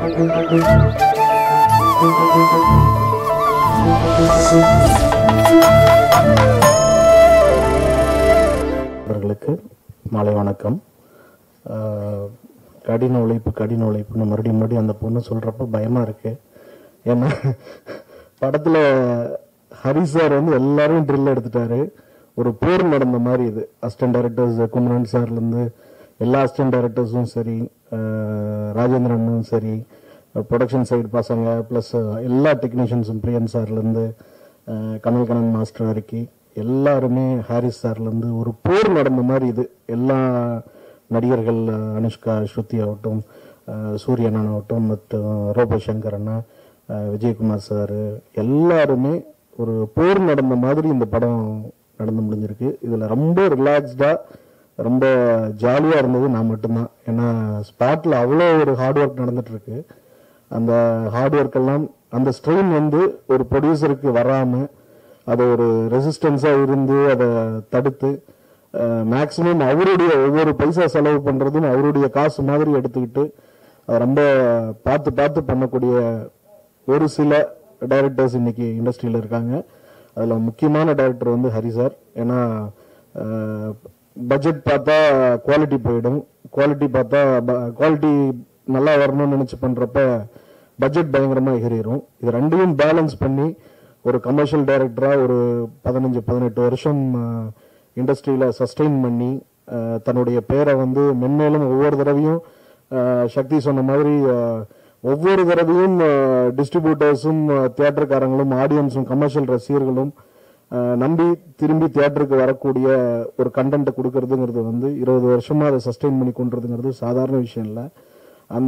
அவர்களுக்கு மாலை வணக்கம் ஆஹ் கடின உழைப்பு கடின உழைப்புன்னு மறுபடியும் மறுபடியும் அந்த பொண்ணு சொல்றப்ப பயமா இருக்கு ஏன்னா படத்துல ஹரி சார் வந்து எல்லாரும் ட்ரில் எடுத்துட்டாரு ஒரு போர் நடந்த மாதிரி இது அசிஸ்டன்ட் டைரக்டர்ஸ் குமரன் சார்ல இருந்து எல்லா அசிஸ்டன்ட் டைரக்டர்ஸும் சரி ஆஹ் ராஜேந்திரனும் சரி ப்ரொடக்ஷன் சைடு பசங்க ப்ளஸ் எல்லா டெக்னீஷியன்ஸும் பிரியன் சார்லேருந்து கமல் கண்ணன் மாஸ்டர் வரைக்கும் எல்லாருமே ஹாரிஸ் சார்லேருந்து ஒரு போர் நடந்த மாதிரி இது எல்லா நடிகர்கள் அஹ், அனுஷ்கா ஸ்ருதி ஆகட்டும் அஹ், சூரியன் அண்ணன் ஆகட்டும் மற்றும் ரோபோ சங்கர் அண்ணா அஹ், விஜயகுமார் சார் எல்லாருமே ஒரு போர் நடந்த மாதிரி இந்த படம் நடந்து முடிஞ்சிருக்கு இதில் ரொம்ப ரிலாக்ஸ்டாக ரொம்ப ஜாலியாக இருந்தது நான் மட்டும்தான் ஏன்னா ஸ்பாட்டில் அவ்வளோ ஒரு ஹார்ட் ஒர்க் நடந்துட்டு இருக்கு அந்த ஹார்ட் ஒர்க் எல்லாம் அந்த ஸ்ட்ரெயின் வந்து ஒரு ப்ரொடியூசருக்கு வராம அது ஒரு ரெசிஸ்டன்ஸா இருந்து அதை தடுத்து மேக்சிமம் அவருடைய ஒவ்வொரு பைசா செலவு பண்றதும் அவருடைய காசு மாதிரி எடுத்துக்கிட்டு அதை ரொம்ப பார்த்து பார்த்து பண்ணக்கூடிய ஒரு சில டைரக்டர்ஸ் இன்னைக்கு இண்டஸ்ட்ரியில இருக்காங்க அதுல முக்கியமான டைரக்டர் வந்து ஹரி சார் ஏன்னா பட்ஜெட் பார்த்தா குவாலிட்டி போயிடும் குவாலிட்டி பார்த்தா குவாலிட்டி நல்லா வரணும்னு நினைச்சு பண்றப்ப பட்ஜெட் பயங்கரமா எகிரிடும் இது ரெண்டையும் பேலன்ஸ் பண்ணி ஒரு கமர்ஷியல் டைரக்டரா ஒரு பதினஞ்சு பதினெட்டு வருஷம் இண்டஸ்ட்ரியில சஸ்டெயின் பண்ணி அஹ், தன்னுடைய பேரை வந்து மென்மேலும் ஒவ்வொரு தடவையும் அஹ், சக்தி சொன்ன மாதிரி அஹ், ஒவ்வொரு தடவையும் டிஸ்ட்ரிபியூட்டர்ஸும் தியேட்டருக்காரங்களும் ஆடியன்ஸும் கமர்ஷியல் ரசிகர்களும் அஹ், நம்பி திரும்பி தியேட்டருக்கு வரக்கூடிய ஒரு கண்டென்ட்டை கொடுக்கறதுங்கிறது வந்து இருபது வருஷமா அதை சஸ்டெயின் பண்ணி கொண்டுறதுங்கிறது சாதாரண விஷயம் இல்லை அந்த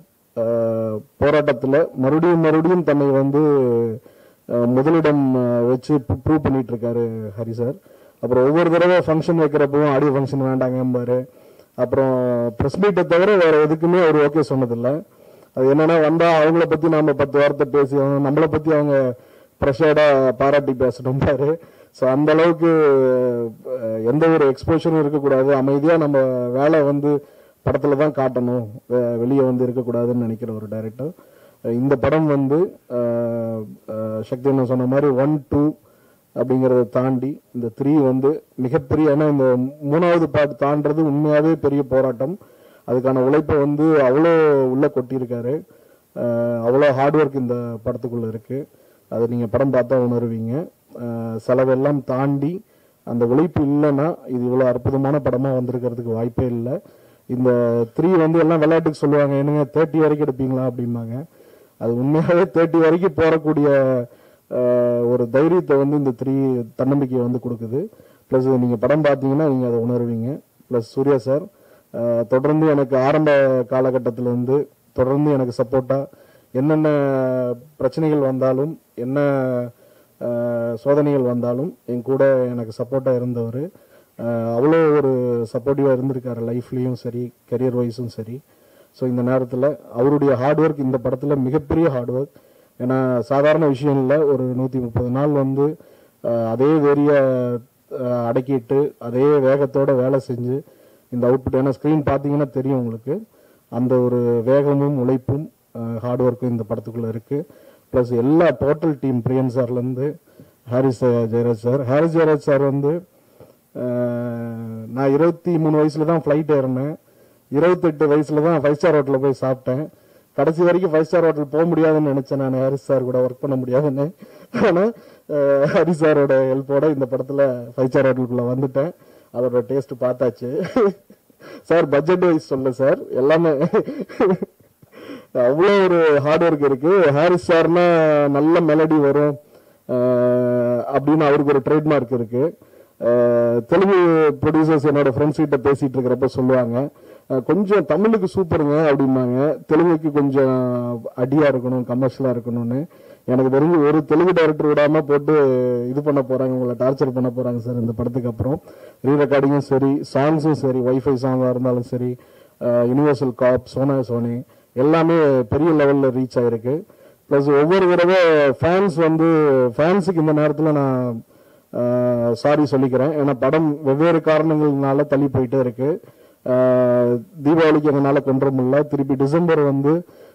அஹ், போராட்டத்துல மறுபடியும் மறுபடியும் தன்னை வந்து அஹ், முதலிடம் அஹ், வச்சு ப்ரூவ் பண்ணிட்டு இருக்காரு ஹரி சார் அப்புறம் ஒவ்வொரு தடவை ஃபங்க்ஷன் வைக்கிறப்பவும் ஆடியோ ஃபங்க்ஷன் வேண்டாங்கம்பாரு அப்புறம் ப்ரெஸ் மீட்டை தவிர வேற எதுக்குமே அவர் ஓகே சொன்னதில்லை அது என்னன்னா வந்தா அவங்கள பத்தி நாம பத்து வார்த்தை பேசி அவங்க நம்மளை பத்தி அவங்க ப்ரெஷர்டா பாராட்டி பேசணும் பாரு ஸோ அந்த அளவுக்கு அஹ், எந்த ஒரு எக்ஸ்போஷரும் இருக்கக்கூடாது அமைதியா நம்ம வேலை வந்து படத்துல தான் காட்டணும் வெ- வெளியே வந்து இருக்கக்கூடாதுன்னு நினைக்கிற ஒரு டைரக்டர் இந்த படம் வந்து அஹ், அஹ், சக்தி அண்ணா சொன்ன மாதிரி ஒன் டூ அப்படிங்கறத தாண்டி இந்த த்ரீ வந்து மிகப்பெரிய ஏன்னா இந்த மூணாவது பாட்டு தாண்டது உண்மையாவே பெரிய போராட்டம் அதுக்கான உழைப்பை வந்து அவ்வளோ உள்ள கொட்டியிருக்காரு அஹ், அவ்வளோ ஹார்ட் ஒர்க் இந்த படத்துக்குள்ள இருக்கு அதை நீங்க படம் பார்த்தா உணருவீங்க அஹ், செலவெல்லாம் தாண்டி அந்த உழைப்பு இல்லைன்னா இது இவ்வளோ அற்புதமான படமா வந்திருக்கிறதுக்கு வாய்ப்பே இல்லை இந்த த்ரீ வந்து எல்லாம் விளையாட்டுக்கு சொல்லுவாங்க என்னங்க தேர்ட்டி வரைக்கும் எடுப்பீங்களா அப்படிம்பாங்க அது உண்மையாவே தேர்ட்டி வரைக்கும் போறக்கூடிய அஹ், ஒரு தைரியத்தை வந்து இந்த த்ரீ தன்னம்பிக்கையை வந்து கொடுக்குது ப்ளஸ் நீங்க படம் பார்த்தீங்கன்னா நீங்க அதை உணர்வீங்க ப்ளஸ் சூர்யா சார் அஹ், தொடர்ந்து எனக்கு ஆரம்ப காலகட்டத்தில் வந்து தொடர்ந்து எனக்கு சப்போர்ட்டா என்னென்ன பிரச்சனைகள் வந்தாலும் என்ன அஹ், சோதனைகள் வந்தாலும் என் கூட எனக்கு சப்போர்ட்டா இருந்தவர் அவ்வளோ ஒரு சப்போர்ட்டிவாக இருந்திருக்காரு லைஃப்லேயும் சரி கரியர் வைஸும் சரி ஸோ இந்த நேரத்தில் அவருடைய ஹார்ட் ஒர்க் இந்த படத்தில் மிகப்பெரிய ஹார்ட் ஒர்க் ஏன்னா சாதாரண விஷயம் இல்லை ஒரு நூற்றி முப்பது நாள் வந்து அஹ், அதே வெறிய அஹ், அடக்கிட்டு அதே வேகத்தோட வேலை செஞ்சு இந்த அவுட்புட் ஏன்னா ஸ்க்ரீன் பார்த்தீங்கன்னா தெரியும் உங்களுக்கு அந்த ஒரு வேகமும் உழைப்பும் ஹார்ட் ஒர்க்கும் இந்த படத்துக்குள்ள இருக்கு ப்ளஸ் எல்லா டோட்டல் டீம் பிரியன் சார்லேருந்து ஹாரிஸ் ஜெயராஜ் சார் ஹாரிஸ் ஜெயராஜ் சார் வந்து அஹ், நான் இருபத்தி மூணு வயசுல தான் ஃப்ளைட் ஏறினேன் இருபத்தெட்டு வயசுல தான் ஃபைவ் ஸ்டார் ஹோட்டலில் போய் சாப்பிட்டேன் கடைசி வரைக்கும் ஃபைவ் ஸ்டார் ஹோட்டல் போக முடியாதுன்னு நினைச்சேன் நான் ஹாரிஸ் சார் கூட ஒர்க் பண்ண முடியாதுன்னு ஆனால் ஹாரிஸ் சாரோட ஹெல்ப்போட இந்த படத்தில் ஃபைவ் ஸ்டார் ஹோட்டலுக்குள்ள வந்துட்டேன் அதோட டேஸ்ட் பார்த்தாச்சு சார் பட்ஜெட் வைஸ் சொல்ல சார் எல்லாமே அவ்வளோ ஒரு ஹார்ட் ஒர்க் இருக்கு ஹாரிஸ் சார்னா நல்ல மெலடி வரும் அஹ், அப்படின்னு அவருக்கு ஒரு ட்ரேட்மார்க் இருக்கு அஹ், தெலுங்கு ப்ரொடியூசர்ஸ் என்னோட ஃப்ரெண்ட்ஸ் கிட்ட பேசிட்டு இருக்கிறப்ப சொல்லுவாங்க அஹ், கொஞ்சம் தமிழுக்கு சூப்பருங்க அப்படிம்பாங்க தெலுங்குக்கு கொஞ்சம் அடியா இருக்கணும் கமர்ஷியலா இருக்கணும்னு எனக்கு தெரிஞ்சு ஒரு தெலுங்கு டைரக்டர் விடாம போட்டு இது பண்ண போறாங்க உங்களை டார்ச்சர் பண்ண போறாங்க சார் இந்த படத்துக்கு அப்புறம் ரீ ரெக்கார்டிங்கும் சரி சாங்ஸும் சரி வைஃபை சாங்கா இருந்தாலும் சரி யூனிவர்சல் காப் சோனா சோனி எல்லாமே பெரிய லெவல்ல ரீச் ஆயிருக்கு ப்ளஸ் ஒவ்வொரு தடவை ஃபேன்ஸ் வந்து ஃபேன்ஸுக்கு இந்த நேரத்தில் நான் சாரி சொல்லிக்கிறேன் ஏன்னா படம் வெவ்வேறு காரணங்கள்னால தள்ளி போயிட்டே இருக்கு அஹ், தீபாவளிக்கு எங்களால் கொண்டு வர முடியல திருப்பி டிசம்பர் வந்து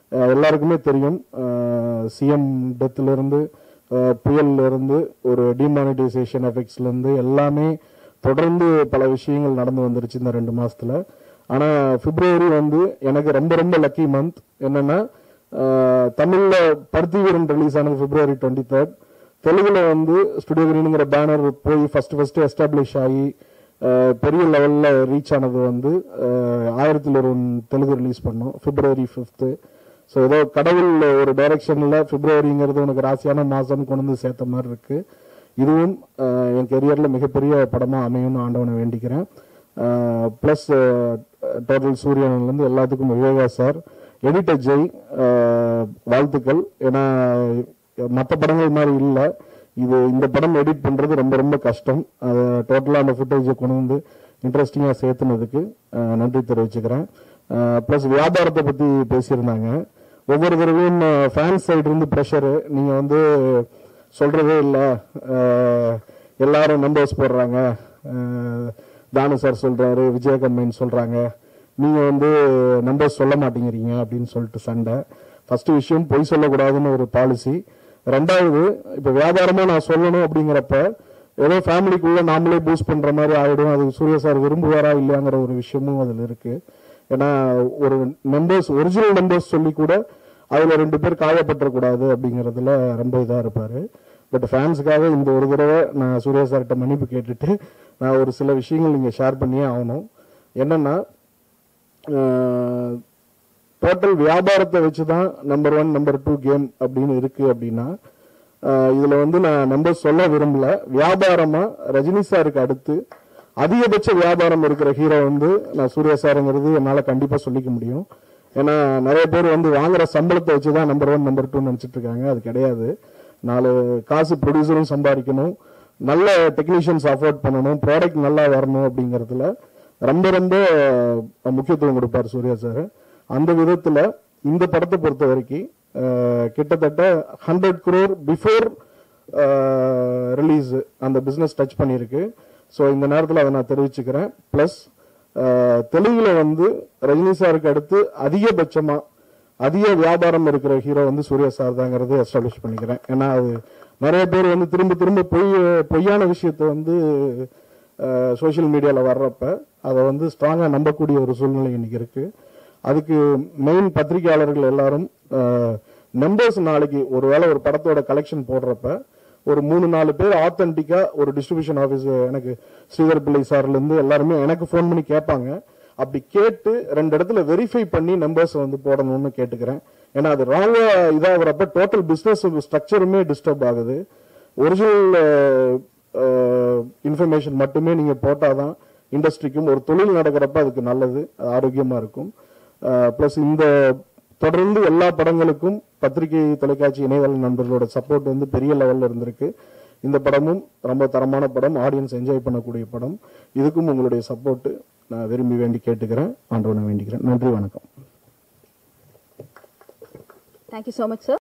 அஹ் எல்லாருக்குமே தெரியும் சிஎம் டெத்துல இருந்து அஹ் புயல்ல இருந்து ஒரு டிமானிட்டைசேஷன் எஃபெக்ட்ஸ்ல இருந்து எல்லாமே தொடர்ந்து பல விஷயங்கள் நடந்து வந்துருச்சு இந்த ரெண்டு மாசத்துல ஆனா பிப்ரவரி வந்து எனக்கு ரொம்ப ரொம்ப லக்கி மந்த் என்னன்னா அஹ் தமிழ்ல பருத்தி வீரன் ரிலீஸ் ஆனது பிப்ரவரி டுவெண்ட்டி தேர்ட் தெலுங்குல வந்து ஸ்டுடியோ கிரீனுங்கிற பேனர் போய் ஃபர்ஸ்ட் ஃபர்ஸ்ட் எஸ்டாப்ளிஷ் ஆகி அஹ், பெரிய லெவல்ல ரீச் ஆனது வந்து அஹ், ஆயிரத்தில் ஒரு தெலுங்கு ரிலீஸ் பண்ணோம் பிப்ரவரி ஃபிஃப்த்து ஸோ ஏதோ கடவுள் ஒரு டைரக்ஷன்ல பிப்ரவரிங்கிறது உனக்கு ராசியான மாசம் கொண்டு வந்து சேர்த்த மாதிரி இருக்கு இதுவும் அஹ், என் கெரியர்ல மிகப்பெரிய படமா அமையும்னு ஆண்டவனை வேண்டிக்கிறேன் ப்ளஸ் டோட்டல் சூரியன்லேருந்து எல்லாத்துக்கும் விவேகா சார் எடிட்டர் ஜெய் அஹ், வாழ்த்துக்கள் ஏன்னா மற்ற படங்கள் மாதிரி இல்லை இது இந்த படம் எடிட் பண்றது ரொம்ப ரொம்ப கஷ்டம் அதை டோட்டலாக அந்த ஃபுட்டேஜை கொண்டு வந்து இன்ட்ரெஸ்டிங்காக சேர்த்துனதுக்கு அஹ், நன்றி தெரிவிச்சுக்கிறேன் ப்ளஸ் வியாபாரத்தை பற்றி பேசியிருந்தாங்க ஒவ்வொரு தடவையும் ஃபேன்ஸ் சைடு இருந்து ப்ரெஷரு நீங்கள் வந்து சொல்றதே இல்லை எல்லாரும் நம்பர்ஸ் போடுறாங்க அஹ், தானு சார் சொல்றாரு விஜய கம்பைன் சொல்றாங்க நீங்க வந்து நம்பர்ஸ் சொல்ல மாட்டேங்கிறீங்க அப்படின்னு சொல்லிட்டு சண்டை ஃபர்ஸ்ட் விஷயம் பொய் சொல்லக்கூடாதுன்னு ஒரு பாலிசி ரெண்டாவது இப்ப வியாபாரமா நான் சொல்லணும் அப்படிங்கிறப்ப ஏதோ ஃபேமிலிக்குள்ள நாமளே பூஸ்ட் பண்ற மாதிரி ஆயிடும் அது சூர்யா சார் விரும்புவாரா இல்லையாங்கிற ஒரு விஷயமும் அதுல இருக்கு ஏன்னா ஒரு நம்பர்ஸ் ஒரிஜினல் நம்பர்ஸ் சொல்லி கூட அதுல ரெண்டு பேர் காயப்பற்றக்கூடாது அப்படிங்கறதுல ரொம்ப இதா இருப்பாரு பட் ஃபேன்ஸுக்காக இந்த ஒரு தடவை நான் சூர்யா சார்கிட்ட மன்னிப்பு கேட்டுட்டு நான் ஒரு சில விஷயங்கள் இங்க ஷேர் பண்ணியே ஆகணும் என்னன்னா டோட்டல் வியாபாரத்தை வச்சு தான் number one number two game அப்படின்னு இருக்கு அப்படின்னா ஆஹ் இதுல வந்து நான் நம்பர் சொல்ல விரும்பல வியாபாரமா ரஜினி சாருக்கு அடுத்து அதிகபட்ச வியாபாரம் இருக்கிற ஹீரோ வந்து நான் சூர்யா சாருங்கிறது என்னால கண்டிப்பா சொல்லிக்க முடியும் ஏன்னா நிறைய பேர் வந்து வாங்குற சம்பளத்தை வச்சு தான் நம்பர் ஒன் நம்பர் டூ நினைச்சிட்டு இருக்காங்க அது கிடையாது நாலு காசு ப்ரொடியூசரும் சம்பாதிக்கணும் நல்ல டெக்னீஷியன்ஸ் அஃபோர்ட் பண்ணணும் ப்ராடக்ட் நல்லா வரணும் அப்படிங்கறதுல ரொம்ப ரொம்ப முக்கியத்துவம் கொடுப்பார் சூர்யா சார் அந்த விதத்துல இந்த படத்தை பொறுத்த வரைக்கும் அஹ், கிட்டத்தட்ட ஹண்ட்ரட் குரோர் பிஃபோர் ரிலீஸ் அந்த பிசினஸ் டச் பண்ணியிருக்கு ஸோ இந்த நேரத்தில் அதை நான் தெரிவிச்சுக்கிறேன் ப்ளஸ் தெலுங்குல வந்து ரஜினி சாருக்கு அடுத்து அதிகபட்சமா அதிக வியாபாரம் இருக்கிற ஹீரோ வந்து சூர்யா சார் தாங்கிறது எஸ்டாப்ளிஷ் பண்ணிக்கிறேன் ஏன்னா அது நிறைய பேர் வந்து திரும்ப திரும்ப பொய் பொய்யான விஷயத்த வந்து சோஷியல் மீடியாவில் வர்றப்ப அதை வந்து ஸ்ட்ராங்காக நம்பக்கூடிய ஒரு சூழ்நிலை இன்னைக்கு இருக்கு அதுக்கு மெயின் பத்திரிகையாளர்கள் எல்லாரும் நம்பர்ஸ் நாளைக்கு ஒருவேளை ஒரு படத்தோட கலெக்ஷன் போடுறப்ப ஒரு மூணு நாலு பேர் ஆத்தென்டிக்கா ஒரு டிஸ்ட்ரிபியூஷன் ஆஃபீஸ் எனக்கு ஸ்ரீதர் பிள்ளை சார்ல இருந்து எல்லாருமே எனக்கு ஃபோன் பண்ணி கேட்பாங்க அப்படி கேட்டு ரெண்டு இடத்துல வெரிஃபை பண்ணி நம்பர்ஸ் வந்து போடணும்னு கேட்டுக்கிறேன் ஏன்னா அது ராங்கா இதாகிறப்ப டோட்டல் பிசினஸ் ஸ்ட்ரக்சருமே டிஸ்டர்ப் ஆகுது ஒரிஜினல் இன்ஃபர்மேஷன் மட்டுமே நீங்க போட்டாதான் இண்டஸ்ட்ரிக்கும் ஒரு தொழில் நடக்கிறப்ப அதுக்கு நல்லது அது ஆரோக்கியமா இருக்கும் ப்ளஸ் இந்த தொடர்ந்து எல்லா படங்களுக்கும் பத்திரிகை தொலைக்காட்சி இணையதள நண்பர்களோட சப்போர்ட் வந்து பெரிய லெவல்ல இருந்திருக்கு இந்த படமும் ரொம்ப தரமான படம் ஆடியன்ஸ் என்ஜாய் பண்ணக்கூடிய படம் இதுக்கும் உங்களுடைய சப்போர்ட் நான் விரும்பி வேண்டி கேட்டுக்கிறேன் ஆண்டவனை வேண்டிக்கிறேன் நன்றி வணக்கம் தேங்க்யூ ஸோ மச் சார்